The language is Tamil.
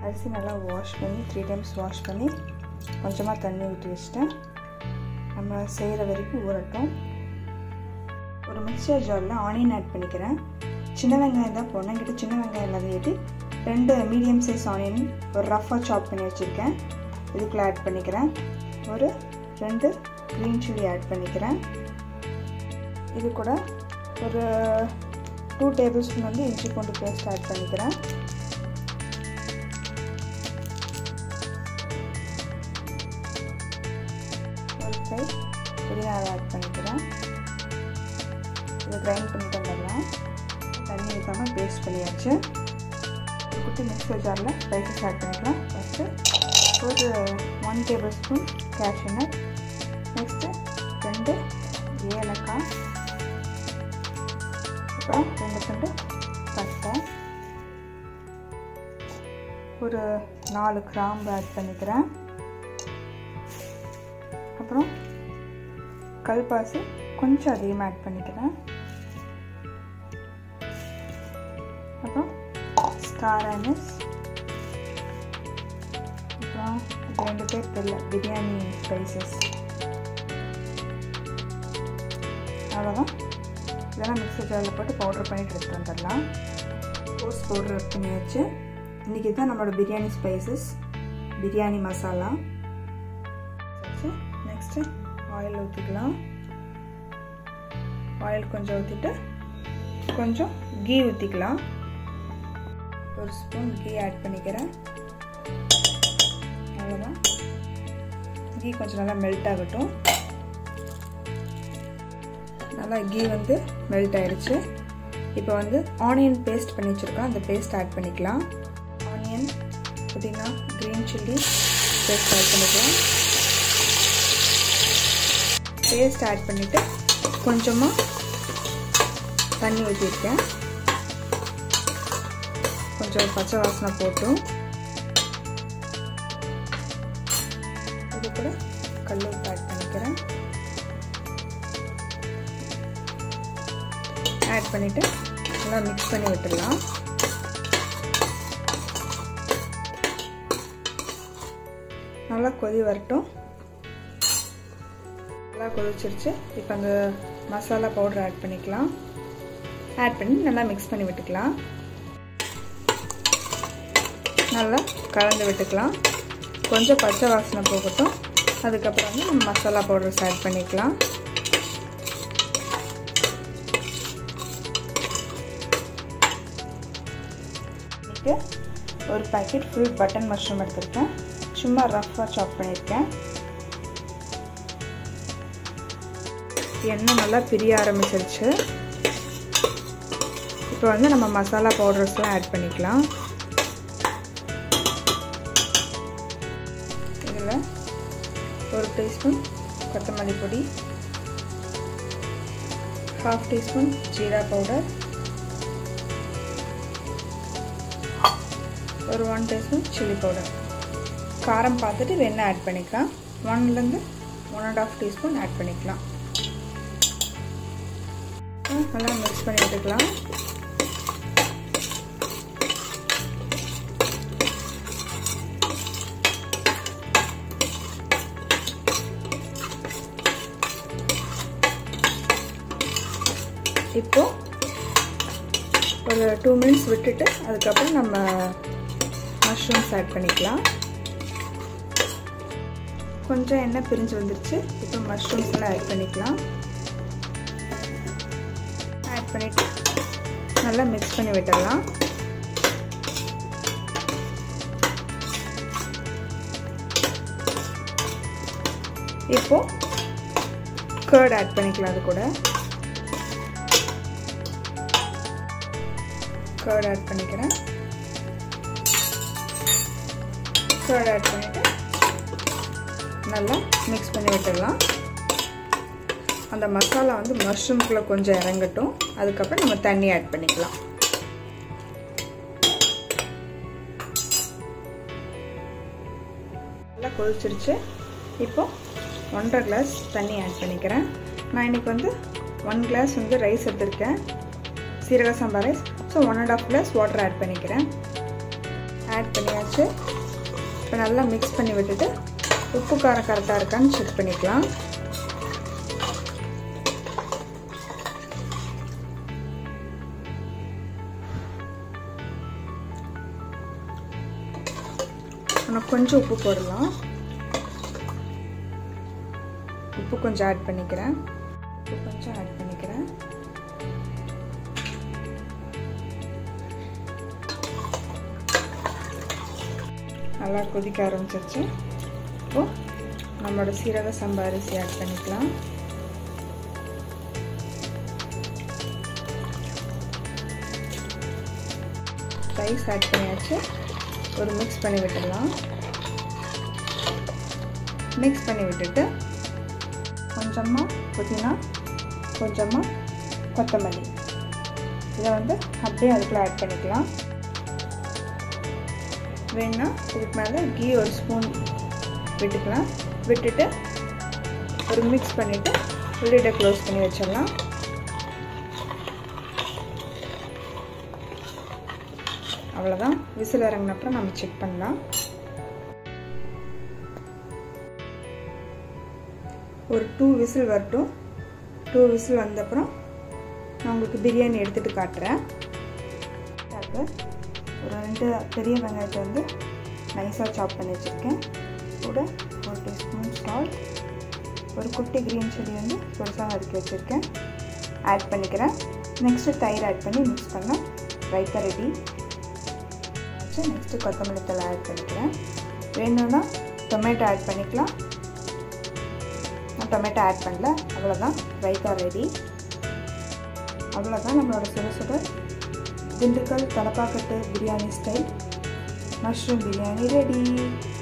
அரிசி நல்லா வாஷ் பண்ணி த்ரீ டைம்ஸ் வாஷ் பண்ணி கொஞ்சமாக தண்ணி ஊற்றி வச்சுட்டேன் நம்ம செய்கிற வரைக்கும் ஊறட்டும் ஒரு மிக்சர் ஜாரில் ஆனியன் ஆட் பண்ணிக்கிறேன் சின்ன வெங்காயம் தான் போடணும் என்கிட்ட சின்ன வெங்காயம் இல்லாத ஏற்றி ரெண்டு மீடியம் சைஸ் ஆனியன் ஒரு ரஃப்பாக சாப் பண்ணி வச்சுருக்கேன் இதுக்குள்ளே ஆட் பண்ணிக்கிறேன் ஒரு ரெண்டு க்ரீன் சில்லி ஆட் பண்ணிக்கிறேன் இது கூட ஒரு டூ டேபிள் ஸ்பூன் வந்து இஞ்சி பூண்டு பேஸ்ட் ஆட் பண்ணிக்கிறேன் ஒரு கை புதினா ஆட் பண்ணிக்கிறேன் இதை கிரைண்ட் பண்ணிட்டு வந்துடலாம் தண்ணி ஊற்றாமல் பேஸ்ட் பண்ணியாச்சு ஒரு குட்டி மிக்சர் ஜாரில் ஸ்பைசஸ் ஆட் பண்ணிக்கலாம் ஃபஸ்ட்டு ஒரு one tablespoon cashew nut next ரெண்டு ஏலக்காய் அப்புறம் ரெண்டு துண்டு பட்டை ஒரு நாலு கிராம்பு ஆட் பண்ணிக்கிறேன் அப்புறம் கல்பாசி கொஞ்சம் அதிகமாக ஆட் பண்ணிக்கிறேன் அப்புறம் ஸ்டார் அனிஸ் அப்புறம் இது ரெண்டு பேர் தெரியல பிரியாணி ஸ்பைசஸ் அவ்வளோதான் இதெல்லாம் மிக்சர் ஜாரில் போட்டு பவுடர் பண்ணிட்டு எடுத்துகிட்டு வந்துடலாம் ரோஸ் பவுடர் ஆட் பண்ணியாச்சு இன்றைக்கி இதுதான் நம்மளோட biryani spices biryani masala next oil ஊற்றிக்கலாம் ஆயில் கொஞ்சம் ஊற்றிட்டு கொஞ்சம் கீ ஊற்றிக்கலாம் ஒரு ஸ்பூன் கீ ஆட் பண்ணிக்கிறேன் அவ்வளோதான் கீ கொஞ்சம் நல்லா மெல்ட் ஆகட்டும் நல்லா கீ வந்து மெல்ட் ஆயிடுச்சு இப்போ வந்து ஆனியன் பேஸ்ட் பண்ணி வச்சுருக்கோம் அந்த பேஸ்ட் ஆட் பண்ணிக்கலாம் ஆனியன் புதினா க்ரீன் சில்லி பேஸ்ட் ஆட் பண்ணிக்கலாம் பேஸ்ட் ஆட் பண்ணிவிட்டு கொஞ்சமாக தண்ணி ஊற்றிருக்கேன் கொஞ்சம் பச்சை வாசனை போட்டும் இது கூட கல் உப்பு ஆட் பண்ணிக்கிறேன் ஆட் பண்ணிவிட்டு நல்லா மிக்ஸ் பண்ணி விட்டுடலாம் நல்லா கொதி வரட்டும் நல்லா கொதிச்சிருச்சு இப்போ அந்த மசாலா பவுடர் ஆட் பண்ணிக்கலாம் ஆட் பண்ணி நல்லா மிக்ஸ் பண்ணி விட்டுக்கலாம் நல்லா கலந்து விட்டுக்கலாம் கொஞ்சம் பச்சை வாசனை போகட்டும் அதுக்கப்புறம் வந்து நம்ம மசாலா பவுடர்ஸ் ஆட் பண்ணிக்கலாம் இன்றைக்கி ஒரு பேக்கெட் ஃபுல் பட்டன் மஷ்ரூம் எடுத்திருக்கேன் சும்மா ரஃப்பாக சாப் பண்ணியிருக்கேன் எண்ணெய் நல்லா பிரிய ஆரம்பிச்சிருச்சு இப்போ வந்து நம்ம மசாலா பவுடர்ஸ்லாம் ஆட் பண்ணிக்கலாம் இதில் ஒரு டீஸ்பூன் கொத்தமல்லி பொடி ஹாஃப் டீஸ்பூன் ஜீரா பவுடர் ஒரு ஒன் டீஸ்பூன் சில்லி பவுடர் காரம் பார்த்துட்டு வெண்ணெய் ஆட் பண்ணிக்கலாம் ஒன்லேருந்து one and half teaspoon add பண்ணிக்கலாம் நல்லா மிக்ஸ் பண்ணி விட்டுக்கலாம் இப்போ ஒரு டூ மினிட்ஸ் விட்டுட்டு அதுக்கப்புறம் நம்ம மஷ்ரூம்ஸ் ஆட் பண்ணிக்கலாம் கொஞ்சம் எண்ணெய் பிரிஞ்சு வந்துருச்சு இப்போ மஷ்ரூம்ஸ் எல்லாம் ஆட் பண்ணிக்கலாம் ஆட் பண்ணிவிட்டு நல்லா மிக்ஸ் பண்ணி விட்டுடலாம் இப்போ கர்ட் ஆட் பண்ணிக்கலாம் அது கூட கர்ட் ஆட் பண்ணிக்கிறேன் கர்ட் ஆட் பண்ணிவிட்டு நல்லா மிக்ஸ் பண்ணி விட்டுடலாம் அந்த மசாலா வந்து மஷ்ரூம்குள்ளே கொஞ்சம் இறங்கட்டும் அதுக்கப்புறம் நம்ம தண்ணி ஆட் பண்ணிக்கலாம் நல்லா கொதிச்சிருச்சு இப்போ ஒன்றரை கிளாஸ் தண்ணி ஆட் பண்ணிக்கிறேன் நான் இன்றைக்கி வந்து ஒன் கிளாஸ் வந்து ரைஸ் எடுத்திருக்கேன் சீரக சாம்பார் rice so one and half glass water add பண்ணிக்கிறேன் ஆட் பண்ணியாச்சு இப்போ நல்லா மிக்ஸ் பண்ணி விட்டுட்டு உப்பு காரம் கரெக்டாக இருக்கான்னு செக் பண்ணிக்கலாம் நான் கொஞ்சம் உப்பு போடலாம் உப்பு கொஞ்சம் ஆட் பண்ணிக்கிறேன் உப்பு கொஞ்சம் ஆட் பண்ணிக்கிறேன் நல்லா கொதிக்க ஆரம்பிச்சிருச்சு இப்போ நம்மளோட சீரக சம்பா அரிசி ஆட் பண்ணிக்கலாம் ரைஸ் ஆட் பண்ணியாச்சு ஒரு மிக்ஸ் பண்ணி விட்டுடலாம் மிக்ஸ் பண்ணி விட்டுட்டு கொஞ்சமாக புதினா கொஞ்சமாக கொத்தமல்லி இதை வந்து அப்படியே அதுக்குள்ளே ஆட் பண்ணிக்கலாம் வேணுன்னா இதுக்கு மேலே கீ ஒரு ஸ்பூன் விட்டுக்கலாம் விட்டுட்டு ஒரு மிக்ஸ் பண்ணிவிட்டு உள்ளிட க்ளோஸ் பண்ணி வச்சிடலாம் அவ்வளோதான் விசில் இறங்கினப்புறம் நம்ம செக் பண்ணலாம் ஒரு டூ விசில் வரட்டும் டூ விசில் வந்தப்புறம் நான் உங்களுக்கு பிரியாணி எடுத்துகிட்டு காட்டுறேன் ஒரு ரெண்டு பெரிய வெங்காயத்தை வந்து நைஸாக சாப் பண்ணி வச்சுருக்கேன் கூட ஒரு டீஸ்பூன் சால்ட் ஒரு குட்டி க்ரீன் சில்லி வந்து பெருசாக நறுக்கி வச்சுருக்கேன் ஆட் பண்ணிக்கிறேன் நெக்ஸ்ட்டு தயிர் ஆட் பண்ணி மிக்ஸ் பண்ணால் ரைத்தா ரெடி நெக்ஸ்ட்டு கொத்தமல்லி தலை ஆட் பண்ணிக்கிறேன் வேணும்னா டொமேட்டோ ஆட் பண்ணிக்கலாம் நான் டொமேட்டோ ஆட் பண்ணல அவ்வளோதான் ரைத்தா ரெடி அவ்வளோதான் நம்மளோட சுட சுட Dindigul Thalappakatti biryani style mushroom biryani ready